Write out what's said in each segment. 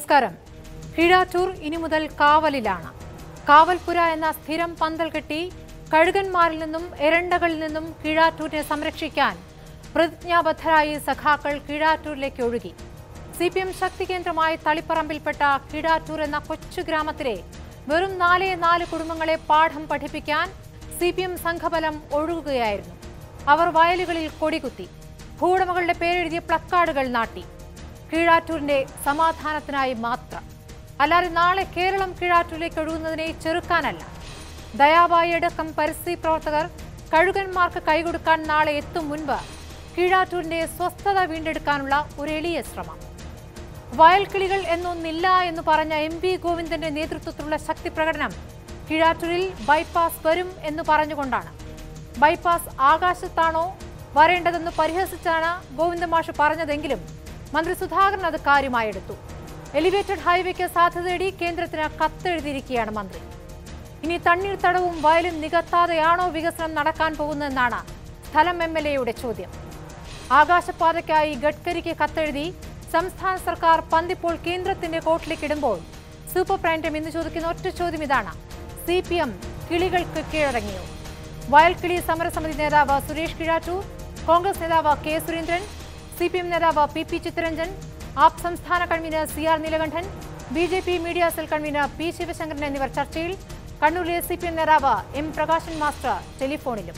നമസ്കാരം കീഴാറ്റൂർ ഇനി മുതൽ കാവലിലാണ് കാവൽപുര എന്ന സ്ഥിരം പന്തൽ കെട്ടി കഴുകന്മാരിൽ നിന്നും എരണ്ടകളിൽ നിന്നും കീഴാറ്റൂരിനെ സംരക്ഷിക്കാൻ പ്രതിജ്ഞാബദ്ധരായി സഖാക്കൾ കീഴാറ്റൂരിലേക്ക് ഒഴുകി സി പി എം ശക്തി കേന്ദ്രമായ തളിപ്പറമ്പിൽപ്പെട്ട കീഴാറ്റൂർ എന്ന കൊച്ചു ഗ്രാമത്തിലെ വെറും നാലേ നാല് കുടുംബങ്ങളെ പാഠം പഠിപ്പിക്കാൻ സി പി എം സംഘബലം ഒഴുകുകയായിരുന്നു അവർ വയലുകളിൽ കൊടികുത്തി ഭൂവുടമകളുടെ പേരെഴുതിയ പ്ലക്കാർഡുകൾ നാട്ടി കീഴാറ്റൂരിന്റെ സമാധാനത്തിനായി മാത്രം അല്ലാതെ നാളെ കേരളം കീഴാറ്റൂരിലേക്ക് ഒഴുകുന്നതിനെ ചെറുക്കാനല്ല ദയാബായി അടക്കം പരിസ്ഥിതി പ്രവർത്തകർ കഴുകന്മാർക്ക് കൈകൊടുക്കാൻ നാളെ എത്തും മുൻപ് കീഴാറ്റൂരിന്റെ സ്വസ്ഥത വീണ്ടെടുക്കാനുള്ള ഒരു എളിയ ശ്രമം വയൽക്കിളികൾ എന്നൊന്നില്ല എന്ന് പറഞ്ഞ എം വി ഗോവിന്ദന്റെ നേതൃത്വത്തിലുള്ള ശക്തി പ്രകടനം കീഴാറ്റൂരിൽ ബൈപ്പാസ് വരും എന്ന് പറഞ്ഞുകൊണ്ടാണ് ബൈപ്പാസ് ആകാശത്താണോ വരേണ്ടതെന്ന് പരിഹസിച്ചാണ് ഗോവിന്ദ മാഷ് പറഞ്ഞതെങ്കിലും മന്ത്രി സുധാകരൻ അത് കാര്യമായി എടുത്തു എലിവേറ്റഡ് ഹൈവേക്ക് സാധ്യത തേടി കേന്ദ്രത്തിന് കത്തെഴുതിയിരിക്കുകയാണ് മന്ത്രി ഇനി തണ്ണീർത്തടവും വയലും നികത്താതെയാണോ വികസനം നടക്കാൻ പോകുന്നതെന്നാണ് സ്ഥലം എം എൽ എയുടെ ചോദ്യം ആകാശപാതയ്ക്കായി ഗഡ്കരിക്ക് കത്തെഴുതി സംസ്ഥാന സർക്കാർ പന്തിപ്പോൾ കേന്ദ്രത്തിന്റെ കോട്ടിലേക്കിടുമ്പോൾ സൂപ്പർ പ്രൈം ടൈം ഇന്ന് ചോദിക്കുന്ന ഒറ്റ ചോദ്യം ഇതാണ് സി പി എം കിളികൾക്ക് കീഴടങ്ങിയോ വയൽക്കിളി സമരസമിതി നേതാവ് സുരേഷ് കിഴാറ്റൂർ കോൺഗ്രസ് നേതാവ് K Surendran C P M നേതാവ് പി പി ചിത്തരഞ്ജൻ ആപ് സംസ്ഥാന convener C R Neelakandan B J P media cell convener P Sivasankaran എന്നിവർ ചർച്ചയിൽ കണ്ണൂരിലെ സി പി എം നേതാവ് എം പ്രകാശൻ മാസ്റ്റർ ടെലിഫോണിലും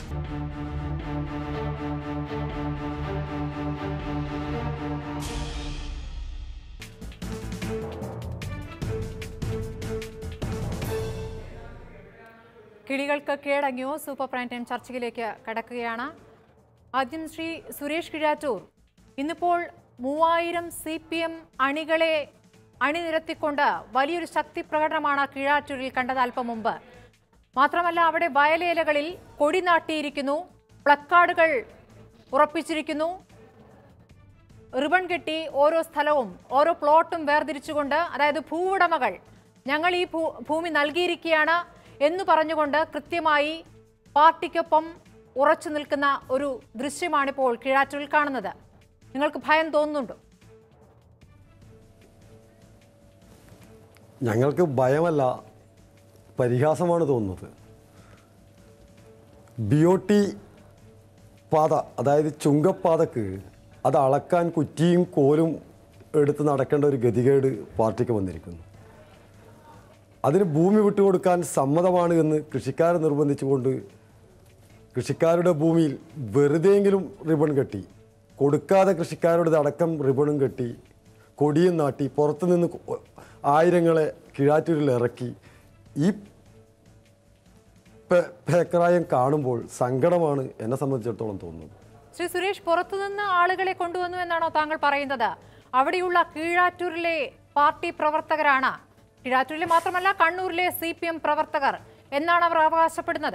കിളികൾക്ക് കീഴടങ്ങിയോ സൂപ്പർ പ്രൈം ടൈം ചർച്ചയിലേക്ക് കടക്കുകയാണ് ആദ്യം ശ്രീ സുരേഷ് കിഴാറ്റൂർ ഇന്നിപ്പോൾ മൂവായിരം സി പി എം അണികളെ അണിനിരത്തിക്കൊണ്ട് വലിയൊരു ശക്തി പ്രകടനമാണ് കീഴാറ്റൂരിൽ കണ്ടത് അല്പം മുമ്പ് മാത്രമല്ല അവിടെ വയലേലകളിൽ കൊടി നാട്ടിയിരിക്കുന്നു പ്ലക്കാർഡുകൾ ഉറപ്പിച്ചിരിക്കുന്നു റിബൺ കെട്ടി ഓരോ സ്ഥലവും ഓരോ പ്ലോട്ടും വേർതിരിച്ചുകൊണ്ട് അതായത് ഭൂവുടമകൾ ഞങ്ങൾ ഈ ഭൂ ഭൂമി നൽകിയിരിക്കുകയാണ് എന്ന് പറഞ്ഞുകൊണ്ട് കൃത്യമായി പാർട്ടിക്കൊപ്പം ഉറച്ചു നിൽക്കുന്ന ഒരു ദൃശ്യമാണിപ്പോൾ കീഴാറ്റൂരിൽ കാണുന്നത് നിങ്ങൾക്ക് ഭയം തോന്നുന്നുണ്ടോ ഞങ്ങൾക്ക് ഭയമല്ല പരിഹാസമാണ് തോന്നുന്നത് ബി ഒ ടി പാത അതായത് ചുങ്കപ്പാതക്ക് അത് അളക്കാൻ കുറ്റിയും കോലും എടുത്ത് നടക്കേണ്ട ഒരു ഗതികേട് പാർട്ടിക്ക് വന്നിരിക്കുന്നു അതിന് ഭൂമി വിട്ടുകൊടുക്കാൻ സമ്മതമാണ് എന്ന് കൃഷിക്കാരെ നിർബന്ധിച്ചുകൊണ്ട് കൃഷിക്കാരുടെ ഭൂമിയിൽ വെറുതെയെങ്കിലും റിബൺ കെട്ടി കൊടുക്കാതെ കൃഷിക്കാരുടെ അടക്കം റിബണും കെട്ടി കൊടിയും നാട്ടി പുറത്തു നിന്ന് കൊ- ആയിരങ്ങളെ കിഴാറ്റൂരിൽ ഇറക്കി ഈ പേ- പേക്കറായം കാണുമ്പോൾ സങ്കടമാണ് എന്നെ സംബന്ധിച്ചിടത്തോളം തോന്നുന്നത് ശ്രീ സുരേഷ് പുറത്തുനിന്ന് ആളുകളെ കൊണ്ടുവന്നു എന്നാണോ താങ്കൾ പറയുന്നത് അവിടെയുള്ള കീഴാറ്റൂരിലെ പാർട്ടി പ്രവർത്തകരാണ് കീഴാറ്റൂരിലെ മാത്രമല്ല കണ്ണൂരിലെ സി പി എം പ്രവർത്തകർ എന്നാണ് അവർ അവകാശപ്പെടുന്നത്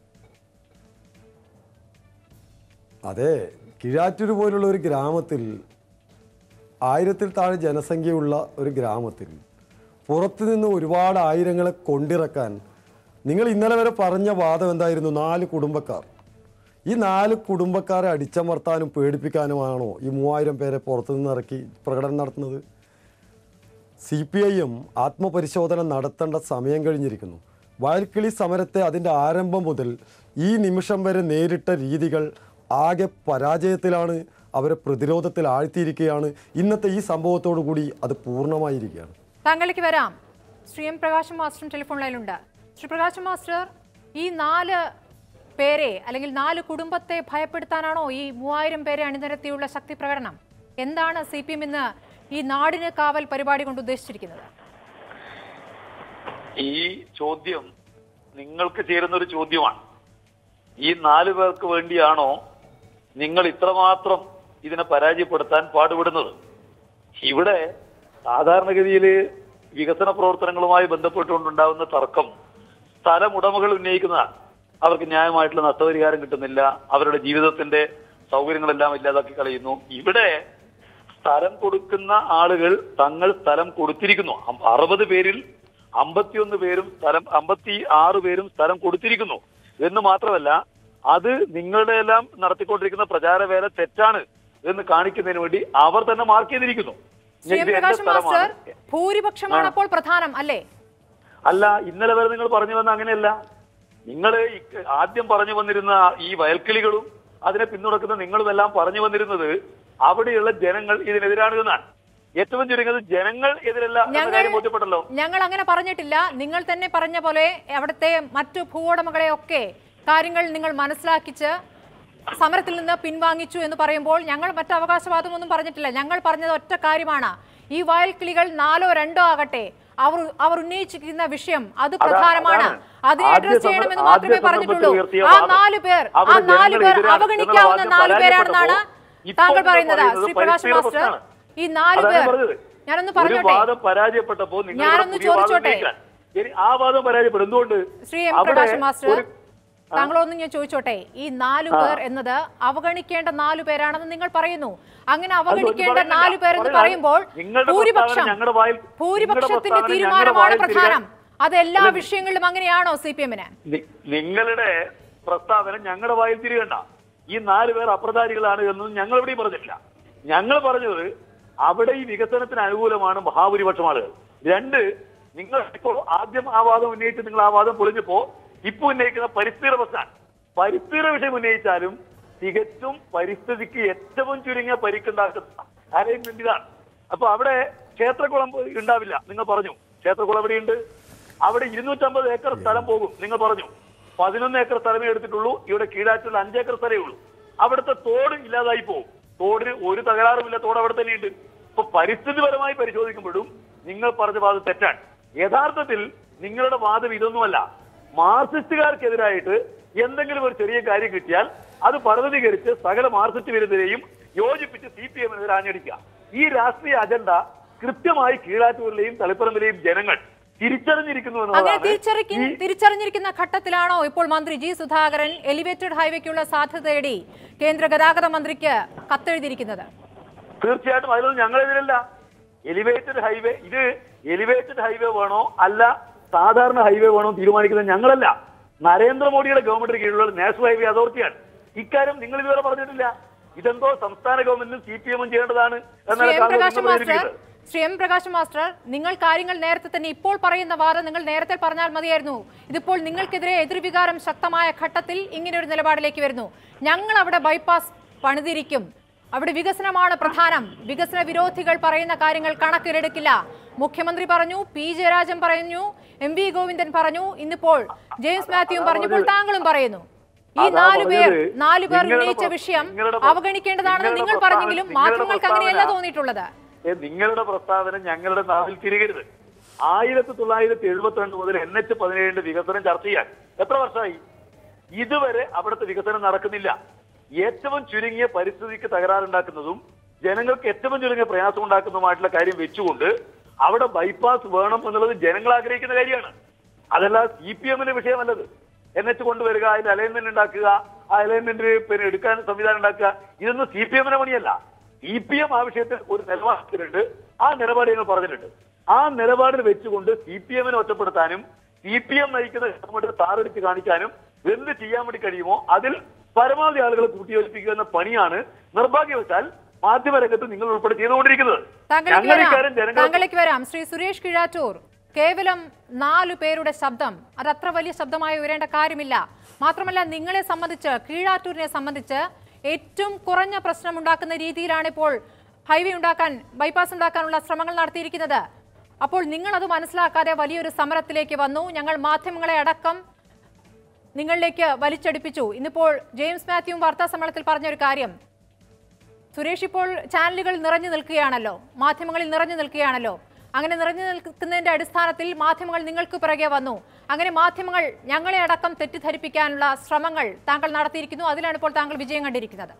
അതെ കിഴാറ്റൂർ പോലുള്ള ഒരു ഗ്രാമത്തിൽ ആയിരത്തിൽ താഴെ ജനസംഖ്യയുള്ള ഒരു ഗ്രാമത്തിൽ പുറത്തു നിന്ന് ഒരുപാട് ആയിരങ്ങളെ കൊണ്ടിറക്കാൻ നിങ്ങൾ ഇന്നലെ വരെ പറഞ്ഞ വാദം എന്തായിരുന്നു നാല് കുടുംബക്കാർ ഈ നാല് കുടുംബക്കാരെ അടിച്ചമർത്താനും പേടിപ്പിക്കാനുമാണോ ഈ മൂവായിരം പേരെ പുറത്തു നിന്ന് ഇറക്കി പ്രകടനം നടത്തുന്നത് സി പി ഐ എം ആത്മപരിശോധന നടത്തേണ്ട സമയം കഴിഞ്ഞിരിക്കുന്നു വയൽക്കിളി സമരത്തെ അതിൻ്റെ ആരംഭം മുതൽ ഈ നിമിഷം വരെ നേരിട്ട രീതികൾ ആകെ പരാജയത്തിലാണ് അവരെ പ്രതിരോധത്തിൽ ആഴ്ത്തിയിരിക്കുകയാണ് ഇന്നത്തെ ഈ സംഭവത്തോടു കൂടി അത് പൂർണ്ണമായിരിക്കുകയാണ് താങ്കളിലേക്ക് വരാം ശ്രീ എം പ്രകാശ് മാസ്റ്ററും ടെലിഫോൺ ലൈനിലുണ്ട് ശ്രീ പ്രകാശ് മാസ്റ്റർ ഈ നാല് പേരെ അല്ലെങ്കിൽ നാല് കുടുംബത്തെ ഭയപ്പെടുത്താനാണോ ഈ മൂവായിരം പേരെ അണിനിരത്തിയുള്ള ശക്തി പ്രകടനം എന്താണ് സി പി എം ഇന്ന് ഈ നാടിന് കാവൽ പരിപാടി കൊണ്ട് ഉദ്ദേശിച്ചിരിക്കുന്നത് ഈ ചോദ്യം നിങ്ങൾക്ക് ചേരുന്ന ഒരു ചോദ്യമാണ് ഈ നാലു പേർക്ക് വേണ്ടിയാണോ നിങ്ങൾ ഇത്രമാത്രം ഇതിനെ പരാജയപ്പെടുത്താൻ പാടുപെടുന്നത് ഇവിടെ സാധാരണഗതിയിൽ വികസന പ്രവർത്തനങ്ങളുമായി ബന്ധപ്പെട്ടുകൊണ്ടുണ്ടാകുന്ന തർക്കം സ്ഥലമുടമകൾ ഉന്നയിക്കുന്നതാണ് അവർക്ക് ന്യായമായിട്ടുള്ള നഷ്ടപരിഹാരം കിട്ടുന്നില്ല അവരുടെ ജീവിതത്തിന്റെ സൗകര്യങ്ങളെല്ലാം ഇല്ലാതാക്കി കളയുന്നു ഇവിടെ സ്ഥലം കൊടുക്കുന്ന ആളുകൾ തങ്ങൾ സ്ഥലം കൊടുത്തിരിക്കുന്നു അം- അറുപത് പേരിൽ അമ്പത്തിയൊന്ന് പേരും സ്ഥലം അമ്പത്തി ആറ് പേരും സ്ഥലം കൊടുത്തിരിക്കുന്നു എന്ന് മാത്രമല്ല അത് നിങ്ങളുടെ എല്ലാം നടത്തിക്കൊണ്ടിരിക്കുന്ന പ്രചാരവേല തെറ്റാണ് എന്ന് കാണിക്കുന്നതിന് വേണ്ടി അവർ തന്നെ മാർക്ക് ചെയ്തിരിക്കുന്നു ശ്രീ എം ഇത് എന്റെ പ്രകാശ് മാസ്റ്റർ സ്ഥലമാണ്. ഭൂരിപക്ഷമാണ് ആ. അപ്പോൾ പ്രധാനം അല്ലേ അല്ല ഇന്നലെ വരെ നിങ്ങൾ പറഞ്ഞു വന്ന അങ്ങനെയല്ല നിങ്ങൾ ആദ്യം പറഞ്ഞു വന്നിരുന്ന ഈ വയൽക്കിളികളും അതിനെ പിന്തുണക്കുന്ന നിങ്ങളുമെല്ലാം പറഞ്ഞു വന്നിരുന്നത് അവിടെയുള്ള ജനങ്ങൾ ഇതിനെതിരാണ് എന്നാണ് ഏറ്റവും ചുരുങ്ങിയത് ജനങ്ങൾ എതിരല്ല എന്ന ഞങ്ങൾ കാര്യം ബോധ്യപ്പെട്ടല്ലോ ഞങ്ങൾ അങ്ങനെ പറഞ്ഞിട്ടില്ല നിങ്ങൾ തന്നെ പറഞ്ഞ പോലെ അവിടുത്തെ മറ്റു ഭൂവുടമകളെയൊക്കെ കാര്യങ്ങൾ നിങ്ങൾ മനസ്സിലാക്കിച്ച് സമരത്തിൽ നിന്ന് പിൻവാങ്ങിച്ചു എന്ന് പറയുമ്പോൾ ഞങ്ങൾ മറ്റു അവകാശവാദമൊന്നും പറഞ്ഞിട്ടില്ല ഞങ്ങൾ പറഞ്ഞത് ഒറ്റ കാര്യമാണ് ഈ വയൽക്കിളികൾ നാലോ രണ്ടോ ആകട്ടെ അവർ അവർ ഉന്നയിച്ചിരിക്കുന്ന വിഷയം അത് അതാ- പ്രധാനമാണ് അതാണ്. അതിനെ ആദ്യ അഡ്രസ് സന്ദർഭ- ചെയ്യണമെന്ന് ആദ്യ മാത്രമേ സന്ദർഭത്തിൽ പറഞ്ഞിട്ടുള്ളൂ ഉയർത്തിയ ആ വാദം. നാല് പേർ ആ അവിടെ നാല് ജനങ്ങൾ പേർ എതിരാണ് അവഗണിക്കാവുന്ന എന്നുള്ള നാല് വാദം പേരാണെന്നാണ് പരാജയപ്പെട്ടപ്പോൾ താങ്കൾ ഇപ്പോൾ പറയുന്നത് പറയുന്നത് ശ്രീ പ്രകാശ് പരിസ്ഥിതിയുടെ മാസ്റ്റർ പ്രശ്നമാണ്. ഈ നാല് അതാണ് പേർ ഞാൻ പറഞ്ഞത്. ഞാനൊന്ന് ഒരു പറഞ്ഞോട്ടെ വാദം പരാജയപ്പെട്ടപ്പോ നിങ്ങൾ ഞാനൊന്ന് പുതിയ വാദം ചോദിച്ചോട്ടെ. ഉന്നയിക്കാൻ. ഇനി ആ വാദം പരാജയപ്പെടും എന്തുകൊണ്ട് ശ്രീ എം അവിടെ പ്രകാശ് മാസ്റ്റർ ഒരു- താങ്കളൊന്നും ഞാൻ ചോദിച്ചോട്ടെ ഈ നാലു പേർ എന്നത് അവഗണിക്കേണ്ട നാലു പേരാണെന്ന് നിങ്ങൾ പറയുന്നു അങ്ങനെ അവഗണിക്കേണ്ട പറയുന്നില്ല. നാലു പേരെന്ന് പറയുന്നില്ല. പറയുമ്പോൾ നിങ്ങളുടെ ഭൂരിപക്ഷം പ്രസ്താവന ഞങ്ങളുടെ വായിൽ- ഭൂരിപക്ഷത്തിന്റെ നിങ്ങളുടെ പ്രസ്താവന തീരുമാനമാണ് ഞങ്ങളുടെ വായിൽ പ്രധാനം അത് എല്ലാ അല്ല, വിഷയങ്ങളിലും അങ്ങനെയാണോ സി പി എമ്മിന് നി- നിങ്ങളുടെ പ്രസ്താവന ഞങ്ങളുടെ വായിൽ തിരികണ്ട ഈ നാല് പേർ അപ്രധാനികളാണ് എന്നും ഞങ്ങൾ എവിടെയും പറഞ്ഞിട്ടില്ല ഞങ്ങൾ പറഞ്ഞത് അവിടെ ഈ വികസനത്തിന് അനുകൂലമാണ് മഹാഭൂരിപക്ഷം ആളുകൾ രണ്ട് നിങ്ങൾ ഇപ്പോൾ ആദ്യം ആ വാദം ഉന്നയിച്ച് നിങ്ങൾ ആ വാദം പൊളിഞ്ഞപ്പോ ഇപ്പൊ ഉന്നയിക്കുന്ന പരിസ്ഥിതി പ്രശ്നമാണ് പരിസ്ഥിതി വിഷയം ഉന്നയിച്ചാലും തികച്ചും പരിസ്ഥിതിക്ക് ഏറ്റവും ചുരുങ്ങിയ പരിക്കുണ്ടാക്കുന്ന അറേഞ്ച്മെന്റ് ഇതാണ് അപ്പൊ അവിടെ ക്ഷേത്രകുളം ഉണ്ടാവില്ല നിങ്ങൾ പറഞ്ഞു ക്ഷേത്രകുളം എവിടെയുണ്ട് അവിടെ ഇരുന്നൂറ്റമ്പത് ഏക്കർ സ്ഥലം പോകും നിങ്ങൾ പറഞ്ഞു പതിനൊന്ന് ഏക്കർ സ്ഥലമേ എടുത്തിട്ടുള്ളൂ ഇവിടെ കീഴാറ്റുള്ള അഞ്ചേക്കർ സ്ഥലമേ ഉള്ളൂ അവിടുത്തെ തോട് ഇല്ലാതായി പോകും തോടിന് ഒരു തകരാറുമില്ല തോട് അവിടെ തന്നെയുണ്ട് ഇപ്പൊ പരിസ്ഥിതിപരമായി പരിശോധിക്കുമ്പോഴും നിങ്ങൾ പറഞ്ഞ വാദം തെറ്റാണ് യഥാർത്ഥത്തിൽ നിങ്ങളുടെ വാദം ഇതൊന്നുമല്ല മാർക്സിസ്റ്റുകാർക്കെതിരായിട്ട് എന്തെങ്കിലും ഒരു ചെറിയ കാര്യം കിട്ടിയാൽ അത് പർവ്വതീകരിച്ച് സകല മാർക്സിസ്റ്റ് വിരുദ്ധരെയും യോജിപ്പിച്ച് സി പി എമ്മിനെതിരെ ആഞ്ഞടിക്കുക ഈ രാഷ്ട്രീയ അജണ്ട കൃത്യമായി കീഴാറ്റൂരിലെയും തളിപ്പറമ്പിലെയും ജനങ്ങൾ തിരിച്ചറിഞ്ഞിരിക്കുന്നു അങ്ങനെ എന്നുള്ളതാണ് തിരിച്ചറിക്കുന്ന ഈ തിരിച്ചറിഞ്ഞിരിക്കുന്ന ഘട്ടത്തിലാണോ ഇപ്പോൾ മന്ത്രി ജി സുധാകരൻ എലിവേറ്റഡ് ഹൈവേക്കുള്ള സാധ്യത തേടി കേന്ദ്ര ഗതാഗത മന്ത്രിക്ക് കത്തെഴുതിയിരിക്കുന്നത് തീർച്ചയായിട്ടും അതിലൊന്നും ഞങ്ങളെതിരല്ല എലിവേറ്റഡ് ഹൈവേ ഇത് എലിവേറ്റഡ് ഹൈവേ വേണോ അല്ല സാധാരണ ഹൈവേ വേണോ തീരുമാനിക്കുന്നത് ഞങ്ങളല്ല നരേന്ദ്രമോദിയുടെ ഗവൺമെന്റിന് കീഴിലുള്ള നാഷണൽ ഹൈവേ അതോറിറ്റിയാണ് ഇക്കാര്യം നിങ്ങൾ ഇതുവരെ പറഞ്ഞിട്ടില്ല ഇതെന്തോ സംസ്ഥാന ഗവൺമെന്റും സി പി എമ്മും ചെയ്യേണ്ടതാണ് ശ്രീ എം എന്നാണ് പ്രകാശ് നിങ്ങൾ മാസ്റ്റർ പറഞ്ഞിരിക്കുന്നത്. ശ്രീ എം പ്രകാശ് മാസ്റ്റർ നിങ്ങൾ കാര്യങ്ങൾ നേരത്തെ തന്നെ ഇപ്പോൾ പറയുന്ന വാദം നിങ്ങൾ നേരത്തെ പറഞ്ഞാൽ മതിയായിരുന്നു ഇതിപ്പോൾ നിങ്ങൾക്കെതിരെ എതിർവികാരം ശക്തമായ ഘട്ടത്തിൽ ഇങ്ങനെ ഒരു നിലപാടിലേക്ക് വരുന്നു ഞങ്ങൾ അവിടെ ബൈപ്പാസ് പണിതിരിക്കും അവിടെ വികസനമാണ് പ്രധാനം വികസന വിരോധികൾ പറയുന്ന കാര്യങ്ങൾ കണക്കിലെടുക്കില്ല മുഖ്യമന്ത്രി പറഞ്ഞു പി ജയരാജൻ പറഞ്ഞു എം വി ഗോവിന്ദൻ പറഞ്ഞു ഇന്നിപ്പോൾ ജെയിംസ് മാത്യുവും പറഞ്ഞപ്പോൾ താങ്കളും പറയുന്നു ഈ അതാ നാലു പേർ പറഞ്ഞത്. നാലു പേർ നിങ്ങളുടെ ഉന്നയിച്ച പ്ര- വിഷയം നിങ്ങളുടെ പ്ര- അവഗണിക്കേണ്ടതാണെന്ന് നിങ്ങളുടെ നിങ്ങൾ പറഞ്ഞെങ്കിലും പ്രസ്താവന- മാധ്യമങ്ങൾക്ക് അങ്ങനെയല്ല നിങ്ങളുടെ തോന്നിയിട്ടുള്ളത് ഏ, നിങ്ങളുടെ പ്രസ്താവന ഞങ്ങളുടെ നാവിൽ തിരികരുത് ആയിരത്തി തൊള്ളായിരത്തി എഴുപത്തി രണ്ട് മുതൽ എൻ എച്ച് പതിനേഴിന്റെ വികസനം ചർച്ച ചെയ്യാൻ എത്ര വർഷമായി ഇതുവരെ അവിടുത്തെ വികസനം നടക്കുന്നില്ല ഏറ്റവും ചുരുങ്ങിയ പരിസ്ഥിതിക്ക് തകരാറുണ്ടാക്കുന്നതും ജനങ്ങൾക്ക് ഏറ്റവും ചുരുങ്ങിയ പ്രയാസം ഉണ്ടാക്കുന്നതുമായിട്ടുള്ള കാര്യം വെച്ചുകൊണ്ട് അവിടെ ബൈപ്പാസ് വേണം എന്നുള്ളത് ജനങ്ങൾ ആഗ്രഹിക്കുന്ന കാര്യമാണ് അതല്ല സി പി എമ്മിന്റെ വിഷയമല്ലത് എൻ എച്ച് കൊണ്ടുവരിക അതിന്റെ അലൈൻമെന്റ് ഉണ്ടാക്കുക ആ അലൈൻമെന്റ് പിന്നെ എടുക്കാൻ സംവിധാനം ഉണ്ടാക്കുക ഇതൊന്നും സി പി എമ്മിന്റെ പണിയല്ല സി പി എം ആ വിഷയത്തിൽ ഒരു നിലപാടിലുണ്ട് ആ നിലപാട് ഞങ്ങൾ പറഞ്ഞിട്ടുണ്ട് ആ നിലപാടിൽ വെച്ചുകൊണ്ട് സി പി എമ്മിനെ ഒറ്റപ്പെടുത്താനും സി പി എം നയിക്കുന്ന ഗവൺമെന്റ് താറടിച്ച് കാണിക്കാനും എന്ത് ചെയ്യാൻ വേണ്ടി കഴിയുമോ അതിൽ പരമാവധി ആളുകളെ കൂട്ടിയോജിപ്പിക്കുക എന്ന പണിയാണ് നിർഭാഗ്യവശാൽ മാധ്യമരംഗത്ത് നിങ്ങൾ ഉൾപ്പെടെ ചെയ്തുകൊണ്ടിരിക്കുന്നത് താങ്കളിലേക്ക് ഞങ്ങൾ വരാം ഇക്കാര്യം ജനങ്ങൾ താങ്കളിലേക്ക് വരാം ശ്രീ സുരേഷ് കിഴാറ്റൂർ കേവലം നാലു പേരുടെ ശബ്ദം അത് അത്ര വലിയ ശബ്ദമായി ഉയരേണ്ട കാര്യമില്ല മാത്രമല്ല നിങ്ങളെ സംബന്ധിച്ച് കീഴാറ്റൂരിനെ സംബന്ധിച്ച് ഏറ്റവും കുറഞ്ഞ പ്രശ്നം ഉണ്ടാക്കുന്ന രീതിയിലാണ് ഇപ്പോൾ ഹൈവേ ഉണ്ടാക്കാൻ ബൈപ്പാസ് ഉണ്ടാക്കാനുള്ള ശ്രമങ്ങൾ നടത്തിയിരിക്കുന്നത് അപ്പോൾ നിങ്ങൾ അത് മനസ്സിലാക്കാതെ വലിയൊരു സമരത്തിലേക്ക് വന്നു ഞങ്ങൾ മാധ്യമങ്ങളെ അടക്കം നിങ്ങളിലേക്ക് വലിച്ചടിപ്പിച്ചു ഇന്നിപ്പോൾ ജെയിംസ് മാത്യുവും വാർത്താ സമ്മേളനത്തിൽ പറഞ്ഞൊരു കാര്യം സുരേഷ് ഇപ്പോൾ ചാനലുകൾ നിറഞ്ഞു നിൽക്കുകയാണല്ലോ മാധ്യമങ്ങളിൽ നിറഞ്ഞു നിൽക്കുകയാണല്ലോ അങ്ങനെ നിറഞ്ഞു നിൽക്കുന്നതിന്റെ അടിസ്ഥാനത്തിൽ മാധ്യമങ്ങൾ നിങ്ങൾക്ക് പിറകെ വന്നു അങ്ങനെ മാധ്യമങ്ങൾ ഞങ്ങളെ അടക്കം തെറ്റിദ്ധരിപ്പിക്കാനുള്ള ശ്രമങ്ങൾ താങ്കൾ നടത്തിയിരിക്കുന്നു അതിലാണ് ഇപ്പോൾ താങ്കൾ വിജയം കണ്ടിരിക്കുന്നത്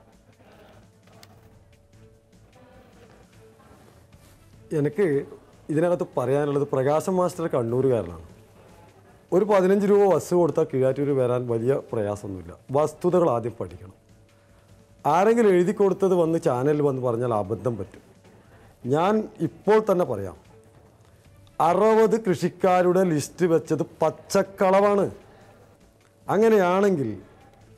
എനിക്ക് ഇതിനകത്ത് പറയാനുള്ളത് പ്രകാശം മാസ്റ്റർ കണ്ണൂരുകാരനാണ് ഒരു പതിനഞ്ച് രൂപ ബസ് കൊടുത്താൽ കീഴാറ്റൂർ വരാൻ വലിയ പ്രയാസമൊന്നുമില്ല വസ്തുതകൾ ആദ്യം പഠിക്കണം ആരെങ്കിലും എഴുതി കൊടുത്തത് വന്ന് ചാനലിൽ വന്ന് പറഞ്ഞാൽ അബദ്ധം പറ്റും ഞാൻ ഇപ്പോൾ തന്നെ പറയാം അറുപത് കൃഷിക്കാരുടെ ലിസ്റ്റ് വെച്ചത് പച്ചക്കളവാണ് അങ്ങനെയാണെങ്കിൽ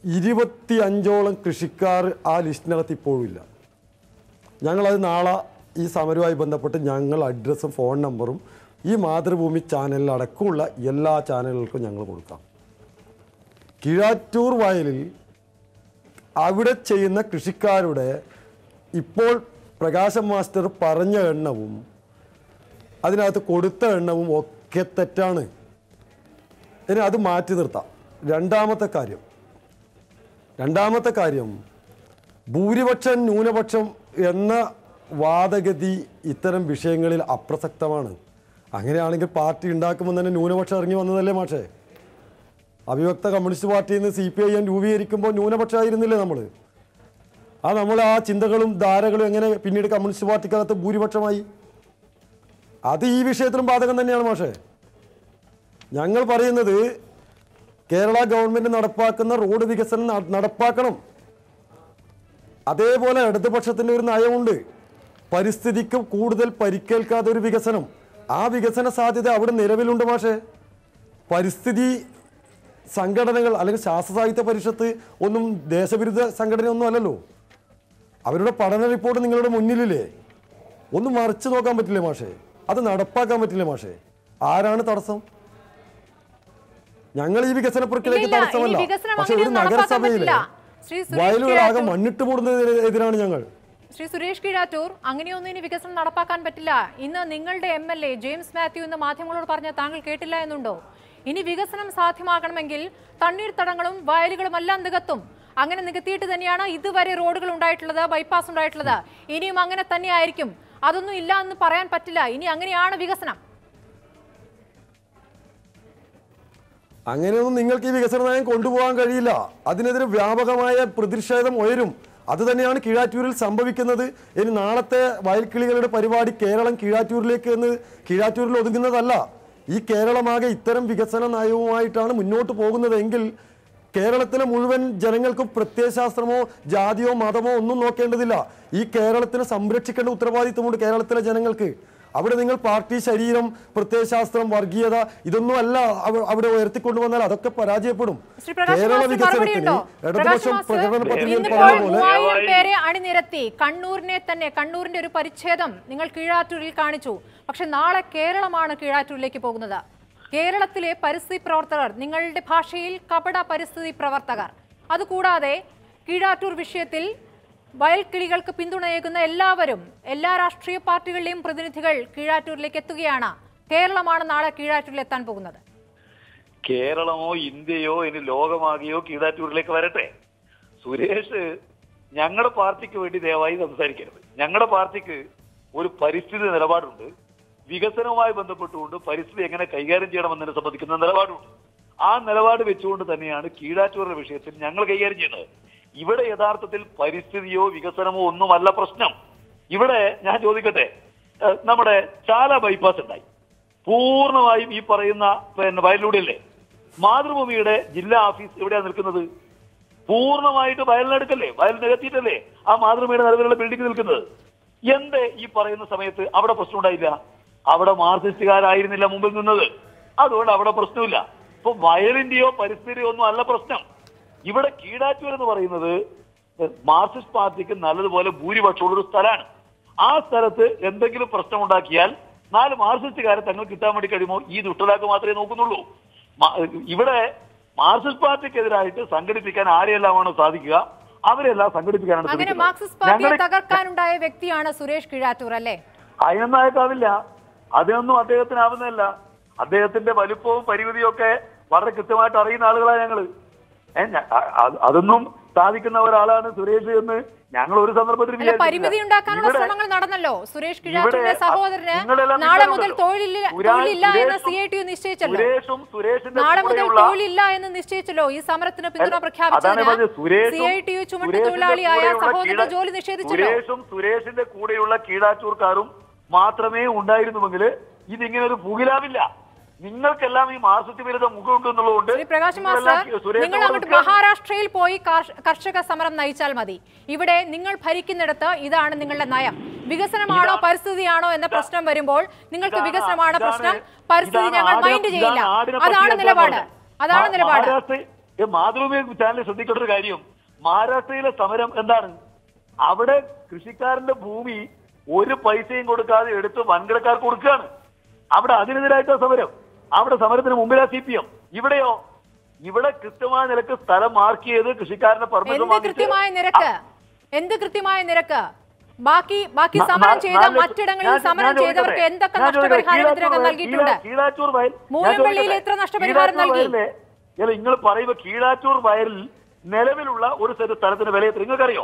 ഇരുപത്തി അഞ്ചോളം കൃഷിക്കാർ ആ ലിസ്റ്റിനകത്ത് ഇപ്പോഴും ഇല്ല ഞങ്ങളത് നാളെ ഈ സമരവുമായി ബന്ധപ്പെട്ട് ഞങ്ങൾ അഡ്രസ്സും ഫോൺ നമ്പറും ഈ മാതൃഭൂമി ചാനലിൽ അടക്കമുള്ള എല്ലാ ചാനലുകൾക്കും ഞങ്ങൾ കൊടുക്കാം കിഴാറ്റൂർ വയലിൽ അവിടെ ചെയ്യുന്ന കൃഷിക്കാരുടെ ഇപ്പോൾ പ്രകാശം മാസ്റ്റർ പറഞ്ഞ എണ്ണവും അതിനകത്ത് കൊടുത്ത എണ്ണവും ഒക്കെ തെറ്റാണ് ഇനി അത് മാറ്റി നിർത്താം രണ്ടാമത്തെ കാര്യം രണ്ടാമത്തെ കാര്യം ഭൂരിപക്ഷം ന്യൂനപക്ഷം എന്ന വാദഗതി ഇത്തരം വിഷയങ്ങളിൽ അപ്രസക്തമാണ് അങ്ങനെയാണെങ്കിൽ പാർട്ടി ഉണ്ടാക്കുമ്പോൾ തന്നെ ന്യൂനപക്ഷം ഇറങ്ങി വന്നതല്ലേ മാഷേ അവിഭക്ത കമ്മ്യൂണിസ്റ്റ് പാർട്ടിയിൽ നിന്ന് സി പി ഐ എം രൂപീകരിക്കുമ്പോൾ ന്യൂനപക്ഷമായിരുന്നില്ലേ നമ്മൾ ആ നമ്മൾ ആ ചിന്തകളും ധാരകളും എങ്ങനെ പിന്നീട് കമ്മ്യൂണിസ്റ്റ് പാർട്ടിക്കകത്ത് ഭൂരിപക്ഷമായി അത് ഈ വിഷയത്തിലും ബാധകം തന്നെയാണ് മാഷേ ഞങ്ങൾ പറയുന്നത് കേരള ഗവൺമെന്റ് നടപ്പാക്കുന്ന റോഡ് വികസനം ന- നടപ്പാക്കണം അതേപോലെ ഇടതുപക്ഷത്തിന്റെ ഒരു നയമുണ്ട് പരിസ്ഥിതിക്ക് കൂടുതൽ പരിക്കേൽക്കാത്ത ഒരു വികസനം ആ വികസന സാധ്യത അവിടെ നിലവിലുണ്ട് മാഷേ പരിസ്ഥിതി സംഘടനകൾ അല്ലെങ്കിൽ ശാസ്ത്ര സാഹിത്യ പരിഷത്ത് ഒന്നും ദേശവിരുദ്ധ സംഘടനയൊന്നും അല്ലല്ലോ അവരുടെ പഠന റിപ്പോർട്ട് നിങ്ങളുടെ മുന്നിലില്ലേ ഒന്ന് മറിച്ച് നോക്കാൻ പറ്റില്ലേ മാഷേ അത് നടപ്പാക്കാൻ പറ്റില്ലേ മാഷേ ആരാണ് തടസ്സം ഞങ്ങൾ ഈ വികസന പ്രക്രിയക്ക് ഇല്ലില്ല, തടസ്സമല്ല ഇനി വികസനം പക്ഷെ ഒരു അങ്ങനെയൊന്നും നടപ്പാക്കാൻ നഗരസഭയിലെ പറ്റില്ല. ശ്രീ സുരേഷ് വയലുകളാകെ കീഴാറ്റൂർ. മണ്ണിട്ട് മൂടുന്നതിന് എതിരാണ് ഞങ്ങൾ ശ്രീ സുരേഷ് കീഴാറ്റൂർ അങ്ങനെയൊന്നും ഇനി വികസനം നടപ്പാക്കാൻ പറ്റില്ല ഇന്ന് നിങ്ങളുടെ M L A James Mathew ഇന്ന് മാധ്യമങ്ങളോട് പറഞ്ഞ താങ്കൾ കേട്ടില്ല എന്നുണ്ടോ ഇനി വികസനം സാധ്യമാകണമെങ്കിൽ തണ്ണീർത്തടങ്ങളും വയലുകളും എല്ലാം നികത്തും അങ്ങനെ നികത്തിയിട്ട് തന്നെയാണ് ഇതുവരെ റോഡുകൾ ഉണ്ടായിട്ടുള്ളത് ബൈപ്പാസ് ഉണ്ടായിട്ടുള്ളത് ഇനിയും അങ്ങനെ തന്നെയായിരിക്കും അതൊന്നും ഇല്ല എന്ന് പറയാൻ പറ്റില്ല ഇനി അങ്ങനെയാണ് വികസനം അങ്ങനെയൊന്നും നിങ്ങൾക്ക് ഈ വികസന നയം കൊണ്ടുപോകാൻ കഴിയില്ല അതിനെതിരെ വ്യാപകമായ പ്രതിഷേധം ഉയരും അത് തന്നെയാണ് കീഴാറ്റൂരിൽ സംഭവിക്കുന്നത് ഇനി നാളത്തെ വയൽക്കിളികളുടെ പരിപാടി കേരളം കീഴാറ്റൂരിലേക്ക് എന്ന് കീഴാറ്റൂരിൽ ഒതുങ്ങുന്നതല്ല ഈ കേരളമാകെ ഇത്തരം വികസന നയവുമായിട്ടാണ് മുന്നോട്ട് പോകുന്നതെങ്കിൽ കേരളത്തിലെ മുഴുവൻ ജനങ്ങൾക്കും പ്രത്യയശാസ്ത്രമോ ജാതിയോ മതമോ ഒന്നും നോക്കേണ്ടതില്ല ഈ കേരളത്തിനെ സംരക്ഷിക്കേണ്ട ഉത്തരവാദിത്വമുണ്ട് കേരളത്തിലെ ജനങ്ങൾക്ക് അവിടെ നിങ്ങൾ പാർട്ടി ശരീരം പ്രത്യയശാസ്ത്രം വർഗീയത ഇതൊന്നും അല്ല അവ- അവിടെ ഉയർത്തിക്കൊണ്ടുവന്നാൽ അതൊക്കെ പരാജയപ്പെടും ശ്രീ പ്രകാശ് കേരള മാസ്റ്റർ മറുപടി വികസനത്തിന് ഉണ്ടോ പ്രകാശ് ഇടതുപക്ഷം മാസ്റ്റർ പ്രകടന പത്രികയിൽ ഇന്നിപ്പോൾ പറഞ്ഞ പോലെ മൂവായിരം പേരെ അണിനിരത്തി കണ്ണൂരിനെ തന്നെ കണ്ണൂരിന്റെ ഒരു പരിച്ഛേദം നിങ്ങൾ കീഴാറ്റൂരിൽ കാണിച്ചു പക്ഷെ നാളെ കേരളമാണ് കീഴാറ്റൂരിലേക്ക് പോകുന്നത് കേരളത്തിലെ പരിസ്ഥിതി പ്രവർത്തകർ നിങ്ങളുടെ ഭാഷയിൽ കപട പരിസ്ഥിതി പ്രവർത്തകർ അതുകൂടാതെ കീഴാറ്റൂർ വിഷയത്തിൽ വയൽക്കിളികൾക്ക് പിന്തുണയേകുന്ന എല്ലാവരും എല്ലാ രാഷ്ട്രീയ പാർട്ടികളുടെയും പ്രതിനിധികൾ കീഴാറ്റൂരിലേക്ക് എത്തുകയാണ് കേരളമാണ് നാളെ കീഴാറ്റൂരിൽ എത്താൻ പോകുന്നത് കേരളമോ ഇന്ത്യയോ ഇനി ലോകമാകെയോ കീഴാറ്റൂരിലേക്ക് വരട്ടെ സുരേഷ് ഞങ്ങളുടെ പാർട്ടിക്ക് വേണ്ടി ദയവായി സംസാരിക്കരുത് ഞങ്ങളുടെ പാർട്ടിക്ക് ഒരു പരിസ്ഥിതി നിലപാടുണ്ട് വികസനവുമായി ബന്ധപ്പെട്ടുകൊണ്ട് പരിസ്ഥിതി എങ്ങനെ കൈകാര്യം ചെയ്യണമെന്നതിനെ സംബന്ധിക്കുന്ന നിലപാടുണ്ട് ആ നിലപാട് വെച്ചുകൊണ്ട് തന്നെയാണ് കീഴാറ്റൂരിന്റെ വിഷയത്തിൽ ഞങ്ങൾ കൈകാര്യം ചെയ്യുന്നത് ഇവിടെ യഥാർത്ഥത്തിൽ പരിസ്ഥിതിയോ വികസനമോ ഒന്നുമല്ല പ്രശ്നം ഇവിടെ ഞാൻ ചോദിക്കട്ടെ ഏഹ് നമ്മുടെ ചാല ബൈപ്പാസ് ഉണ്ടായി പൂർണ്ണമായും ഈ പറയുന്ന പിന്നെ വയലിലൂടെയല്ലേ മാതൃഭൂമിയുടെ ജില്ലാ ഓഫീസ് എവിടെയാണ് നിൽക്കുന്നത് പൂർണ്ണമായിട്ട് വയലിനടുക്കല്ലേ വയൽ നികത്തിയിട്ടല്ലേ ആ മാതൃഭൂമിയുടെ നിലവിലുള്ള ബിൽഡിംഗ് നിൽക്കുന്നത് എന്ത് ഈ പറയുന്ന സമയത്ത് അവിടെ പ്രശ്നം ഉണ്ടായില്ല അവിടെ മാർക്സിസ്റ്റുകാരായിരുന്നില്ല മുമ്പിൽ നിന്നത് അതുകൊണ്ട് അവിടെ പ്രശ്നമില്ല ഇപ്പൊ വയലിന്റെയോ പരിസ്ഥിതിയോ ഒന്നും അല്ല പ്രശ്നം ഇവിടെ കീഴാറ്റൂർ എന്ന് പറയുന്നത് മാർക്സിസ്റ്റ് പാർട്ടിക്ക് നല്ലതുപോലെ ഭൂരിപക്ഷമുള്ള ഒരു സ്ഥലമാണ് ആ സ്ഥലത്ത് എന്തെങ്കിലും പ്രശ്നം ഉണ്ടാക്കിയാൽ നാല് മാർക്സിസ്റ്റുകാരെ തങ്ങൾ കിട്ടാൻ വേണ്ടി കഴിയുമ്പോൾ ഈ ദുഷ്ടലാക്ക് മാത്രമേ നോക്കുന്നുള്ളൂ മ- ഇവിടെ മാർക്സിസ്റ്റ് പാർട്ടിക്കെതിരായിട്ട് സംഘടിപ്പിക്കാൻ ആരെയെല്ലാമാണോ സാധിക്കുക അവരെല്ലാം സംഘടിപ്പിക്കാനാണ് അങ്ങനെ ശ്രമിക്കുന്നത്. മാർക്സിസ്റ്റ് പാർട്ടിയെ ഞങ്ങള് തകർക്കാനുണ്ടായ വ്യക്തിയാണ് സുരേഷ് കീഴാറ്റൂർ അല്ലേ അതിനൊന്നും അയക്കാവില്ല അതിനൊന്നും അദ്ദേഹത്തിന് ആവുന്നതല്ല അദ്ദേഹത്തിന്റെ വലുപ്പവും പരിമിതിയും ഒക്കെ വളരെ കൃത്യമായിട്ട് അറിയുന്ന ആളുകളാണ് ഞങ്ങള് ഏ, ഞ- അ- അ- അതൊന്നും സാധിക്കുന്ന ഒരാളാണ് സുരേഷ് എന്ന് ഞങ്ങൾ ഒരു സന്ദർഭത്തിൽ അല്ല വിചാരിച്ചിട്ടില്ല. പരിമിതി ഉണ്ടാക്കാനുള്ള ഇവിടെ- ശ്രമങ്ങൾ നടന്നല്ലോ സുരേഷ് കിഴാറ്റൂരിന്റെ ഇവിടെ സഹോദരന് നിങ്ങളെല്ലാം നാളെ മുതൽ വിചാരിച്ചല്ലോ. തൊഴിലില്ല സുരാ- തൊഴിലില്ല എന്ന് സി സുരേഷും- ഐ ടി യു നിശ്ചയിച്ചല്ലോ സുരേഷും സുരേഷിന്റെ നാളെ മുതൽ കൂടെയുള്ള- തൊഴിലില്ല എന്ന് നിശ്ചയിച്ചല്ലോ ഈ സമരത്തിന് പിന്തുണ അതാണ് പ്രഖ്യാപിച്ചതിന് പറഞ്ഞത് സുരേഷും സി ഐ ടി യു ചുമട്ട് സുരേഷിന്റെ തൊഴിലാളിയായ കൂടെയുള്ള സഹോദരന്റെ കീഴ- ജോലി നിഷേധിച്ചല്ലോ സുരേഷും സുരേഷിന്റെ കൂടെയുള്ള കീഴാറ്റൂർക്കാരും മാത്രമേ ഉണ്ടായിരുന്നുവെങ്കിൽ ഇതിങ്ങനെ ഒരു പുകിലാവില്ല നിങ്ങൾക്കെല്ലാം ഈ മാർക്സിസ്റ്റ് വിരുദ്ധ മുഖമുണ്ട് എന്നുള്ളതുകൊണ്ട് ശ്രീ പ്രകാശ് നിങ്ങളെല്ലാം മാസ്റ്റർ സുരേഷിനോട് നിങ്ങൾ അങ്ങോട്ട് നിൽക്കാൻ- മഹാരാഷ്ട്രയിൽ പോയി കാർഷ- കർഷക സമരം നയിച്ചാൽ മതി ഇവിടെ നിങ്ങൾ ഭരിക്കുന്നിടത്ത് ഇതാണ് നിങ്ങളുടെ നയം വികസനമാണോ ഇതാ- പരിസ്ഥിതിയാണോ എന്ന പ്രശ്നം വരുമ്പോൾ നിങ്ങൾക്ക് ഇതാണ്- വികസനമാണ് ഇതാണ്- പ്രശ്നം പരിസ്ഥിതി ഇതാണ് ഞങ്ങൾ ആടിനെ- മൈൻഡ് ചെയ്യില്ല ഇതാണ് ആടിനെ അതാണ് പറ്റിയ നിലപാട് സമരം. അതാണ് മാ- നിലപാട് മഹാരാഷ്ട്ര ഏ, മാതൃഭൂമി ചാനൽ ശ്രദ്ധിക്കേണ്ട ഒരു കാര്യം മഹാരാഷ്ട്രയിലെ സമരം എന്താണ് അവിടെ കൃഷിക്കാരന്റെ ഭൂമി ഒരു പൈസയും കൊടുക്കാതെ എടുത്ത് വൻകിടക്കാർക്ക് കൊടുക്കുകയാണ് അവിടെ അതിനെതിരായിട്ടാ സമരം അവിടെ സമരത്തിന് മുമ്പിലാ സി പി എം ഇവിടെയോ ഇവിടെ കൃത്യമായ നിരക്ക് സ്ഥലം മാർക്ക് ചെയ്ത് കൃഷിക്കാരന്റെ പെർമിഷൻ എന്ത് കൃത്യമായ നിരക്ക് എന്ത് കൃത്യമായ നിരക്ക് ബാക്കി ബാക്കി ന- സമരം ന- ചെയ്ത നാല് ലക്ഷം- മറ്റിടങ്ങളിൽ ഞാൻ- സമരം ഞാൻ ചോദിക്കട്ടെ? ചെയ്തവർക്ക് എന്തൊക്കെ ഞാൻ ചോദിക്കട്ടെ? നഷ്ടപരിഹാരം കീഴാറ്റൂർ ഇതിനകം വയൽ- നൽകിയിട്ടുണ്ട് കീഴാറ്റൂർ വയൽ ഞാൻ മൂലംപള്ളിയിൽ ചോദിക്കട്ടെ? എത്ര നഷ്ടപരിഹാരം കീഴാറ്റൂർ നൽകി? വയലിലെ- അല്ല നിങ്ങൾ പറയുമ്പോ കീഴാറ്റൂർ വയലിൽ നിലവിലുള്ള ഒരു സെറ്റ് സ്ഥലത്തിന് വില എത്ര നിങ്ങൾക്കറിയോ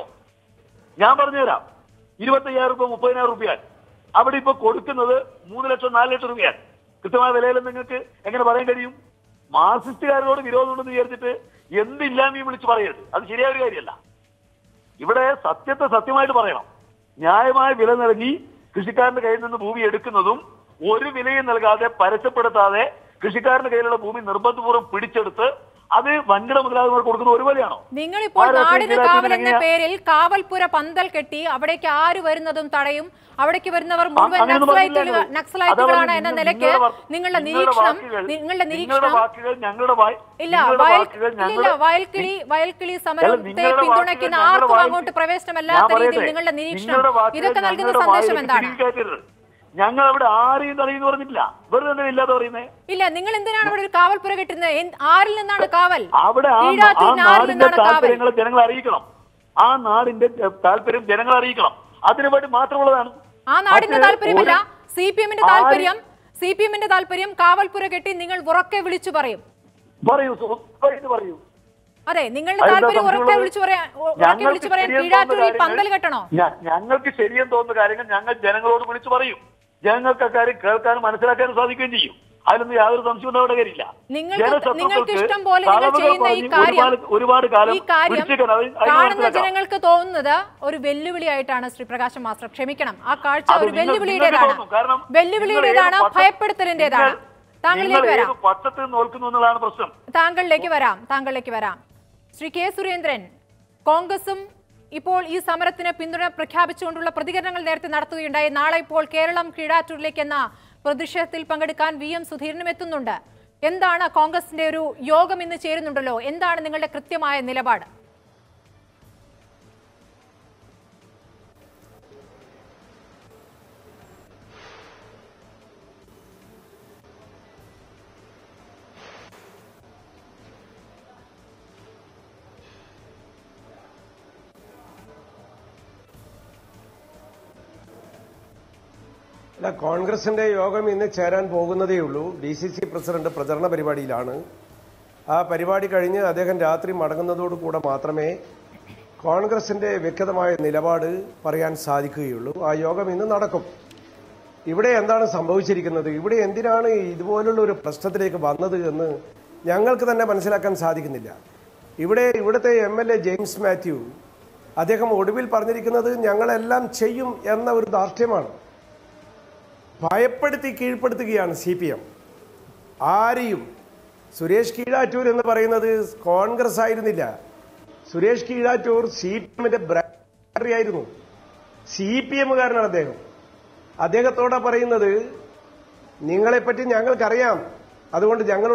ഞാൻ പറഞ്ഞുതരാം ഇരുപത്തയ്യായിരം രൂപ മുപ്പതിനായിരം രൂപയാണ് അവിടെ ഇപ്പൊ കൊടുക്കുന്നത് മൂന്ന് ലക്ഷം നാല് ലക്ഷം രൂപയാണ് കൃത്യമായ വിലയിൽ നിങ്ങൾക്ക് എങ്ങനെ പറയാൻ കഴിയും മാർസിസ്റ്റുകാരോട് വിരോധമുണ്ടെന്ന് വിചാരിച്ചിട്ട് എന്തില്ലാമയും വിളിച്ച് പറയരുത് അത് ശരിയായ ഒരു കാര്യമല്ല ഇവിടെ സത്യത്തെ സത്യമായിട്ട് പറയണം ന്യായമായ വില നൽകി കൃഷിക്കാരന്റെ കയ്യിൽ നിന്ന് ഭൂമി എടുക്കുന്നതും ഒരു വിലയും നൽകാതെ പരസ്യപ്പെടുത്താതെ കൃഷിക്കാരന്റെ കയ്യിലുള്ള ഭൂമി നിർബന്ധപൂർവ്വം പിടിച്ചെടുത്ത് അത് വൻകിട മുതലാളിമാർ കൊടുക്കുന്ന ഒരു വിലയാണോ നിങ്ങളിപ്പോൾ ആരാ നാടിന് കീഴാറ്റൂരിൽ കാവൽ എന്ന എങ്ങനെയാ? പേരിൽ കാവൽപുര പന്തൽ കെട്ടി അവിടേക്ക് ആര് വരുന്നതും തടയും അവിടേക്ക് വരുന്നവർ മുഴുവൻ അങ്ങനെയൊന്നും നക്സലൈറ്റുകൾ പറഞ്ഞില്ല. നക്സലൈറ്റുകളാണ് അതല്ല, എന്ന നിങ്ങൾ- നിലയ്ക്ക് നിങ്ങളുടെ വാ- നിങ്ങളുടെ നിങ്ങളുടെ നിരീക്ഷണം വാക്കുകൾ- നിങ്ങളുടെ നിങ്ങളുടെ നിരീക്ഷണം വാക്കുകൾ ഞങ്ങളുടെ വായ്- ഇല്ല നിങ്ങളുടെ വയൽ വാക്കുകൾ ഇല്ല ഞങ്ങളുടെ വയൽക്കിളി വയൽക്കിളി സമരത്തെ നിങ്ങളുടെ പിന്തുണയ്ക്കുന്ന വാക്കുകൾ ആർക്കും ഞങ്ങളുടെ അങ്ങോട്ട് വായിൽ- പ്രവേശനമല്ലാത്ത ഞാൻ രീതിയിൽ പറയട്ടെ, നിങ്ങളുടെ നിരീക്ഷണം നിങ്ങളുടെ വാക്കുകൾ ഇതൊക്കെ നൽകുന്ന ഞങ്ങളുടെ സന്ദേശം വായിലേക്ക് എന്താണ് തിരികെ കയറ്റരുത്. ഞങ്ങൾ അവിടെ ആരെയും തടയുന്നു പറഞ്ഞിട്ടില്ല വെറുതെ തന്നെ ഇല്ലാതെ പറയുന്നേ ഇല്ല നിങ്ങൾ എന്തിനാണ് ഇവിടെ ഒരു കാവൽപുര കെട്ടുന്നത് എന്ത്- ആരിൽ നിന്നാണ് കാവൽ അവിടെ ആ ആ കീഴാറ്റൂരിന് ആരിൽ നാടിന്റെ നിന്നാണ് കാവൽ താല്പര്യങ്ങൾ ജനങ്ങളെ അറിയിക്കണം ആ നാടിന്റെ ഏഹ്, താല്പര്യം ജനങ്ങളെ അറിയിക്കണം അതിനു വേണ്ടി മാത്രമുള്ളതാണ് ആ നാടിന്റെ മറ്റ് താല്പര്യമല്ല ഒരു- സി പി എമ്മിന്റെ ആര് താല്പര്യം സി പി എമ്മിന്റെ താല്പര്യം കാവൽപുര കെട്ടി നിങ്ങൾ ഉറക്കെ വിളിച്ചു പറയും പറയൂ സുഹൃത്ത് പറയൂ അതെ നിങ്ങളുടെ അതെന്താ താല്പര്യം ഉറക്കെ സംശയമുള്ളത്? വിളിച്ചു പറയാൻ ഉറക്കെ ഞങ്ങൾക്ക് വിളിച്ചു പറയാൻ ശരിയെന്ന് കീഴാറ്റൂരിൽ തോന്നുന്ന പന്തൽ കാര്യങ്ങൾ- കെട്ടണോ ഞ- ഞങ്ങൾക്ക് ശരിയെന്ന് തോന്നുന്ന കാര്യങ്ങൾ ഞങ്ങൾ ജനങ്ങളോട് വിളിച്ചു പറയും ജനങ്ങൾക്ക് അക്കാര്യം കേൾക്കാനും മനസ്സിലാക്കാനും സാധിക്കുകയും ചെയ്യും അതിലൊന്നും യാതൊരു സംശയവും ഉണ്ടാവേണ്ട കാര്യമില്ല നിങ്ങൾക്ക് ജനശത്രുക്കൾക്ക് നിങ്ങൾക്ക് ഇഷ്ടം പോലെ നിങ്ങൾ കളവുകൾ ചെയ്യുന്ന ഈ പറഞ്ഞ് കാര്യം ഒരുപാട് ഒരുപാട് കാലം ഈ കാര്യം പിടിച്ചേക്കാൻ അത് അതിന് കാണുന്ന മനസ്സിലാക്കാം. ജനങ്ങൾക്ക് തോന്നുന്നത് ഒരു വെല്ലുവിളിയായിട്ടാണ് ശ്രീ പ്രകാശ് മാസ്റ്റർ ക്ഷമിക്കണം ആ കാഴ്ച അത് ഒരു നിങ്ങൾ- വെല്ലുവിളിയുടേതാണ് നിങ്ങൾക്ക് തോന്നും. കാരണം വെല്ലുവിളിയുടേതാണ് നിങ്ങൾ ഏത് പക്ഷ- ഭയപ്പെടുത്തലിന്റേതാണ് നിങ്ങൾ- താങ്കളിലേക്ക് നിങ്ങൾ വരാം ഏത് പക്ഷത്ത് നോക്കുന്നു എന്നുള്ളതാണ് പ്രശ്നം താങ്കളിലേക്ക് വരാം താങ്കളിലേക്ക് വരാം ശ്രീ കെ സുരേന്ദ്രൻ കോൺഗ്രസും ഇപ്പോൾ ഈ സമരത്തിന് പിന്തുണ പ്രഖ്യാപിച്ചുകൊണ്ടുള്ള പ്രതികരണങ്ങൾ നേരത്തെ നടത്തുകയുണ്ടായി നാളെ ഇപ്പോൾ കേരളം കീഴാറ്റൂരിലേക്ക് എന്ന പ്രതിഷേധത്തിൽ പങ്കെടുക്കാൻ വി എം സുധീരനും എത്തുന്നുണ്ട് എന്താണ് കോൺഗ്രസിന്റെ ഒരു യോഗം ഇന്ന് ചേരുന്നുണ്ടല്ലോ എന്താണ് നിങ്ങളുടെ കൃത്യമായ നിലപാട് അല്ല കോൺഗ്രസിന്റെ യോഗം ഇന്ന് ചേരാൻ പോകുന്നതേ ഉള്ളൂ ഡി സി സി പ്രസിഡന്റ് പ്രചരണ പരിപാടിയിലാണ് ആ പരിപാടി കഴിഞ്ഞ് അദ്ദേഹം രാത്രി മടങ്ങുന്നതോടുകൂടെ മാത്രമേ കോൺഗ്രസിന്റെ വ്യക്തമായ നിലപാട് പറയാൻ സാധിക്കുകയുള്ളൂ ആ യോഗം ഇന്ന് നടക്കും ഇവിടെ എന്താണ് സംഭവിച്ചിരിക്കുന്നത് ഇവിടെ എന്തിനാണ് ഇതുപോലുള്ള ഒരു പ്രശ്നത്തിലേക്ക് വന്നത് എന്ന് ഞങ്ങൾക്ക് തന്നെ മനസ്സിലാക്കാൻ സാധിക്കുന്നില്ല ഇവിടെ ഇവിടുത്തെ M L A James Mathew അദ്ദേഹം ഒടുവിൽ പറഞ്ഞിരിക്കുന്നത് ഞങ്ങളെല്ലാം ചെയ്യും എന്ന ഒരു ദാർഢ്യമാണ് ഭയപ്പെടുത്തി കീഴ്പ്പെടുത്തുകയാണ് സി പി എം ആരെയും സുരേഷ് കീഴാറ്റൂർ എന്ന് പറയുന്നത് കോൺഗ്രസ് ആയിരുന്നില്ല സുരേഷ് കീഴാറ്റൂർ സി പി എമ്മിന്റെ ബ്രാൻഡറി ആയിരുന്നു സി പി എമ്മുകാരനാണ് അദ്ദേഹം അദ്ദേഹത്തോടെ പറയുന്നത് നിങ്ങളെപ്പറ്റി ഞങ്ങൾക്കറിയാം അതുകൊണ്ട് ഞങ്ങൾ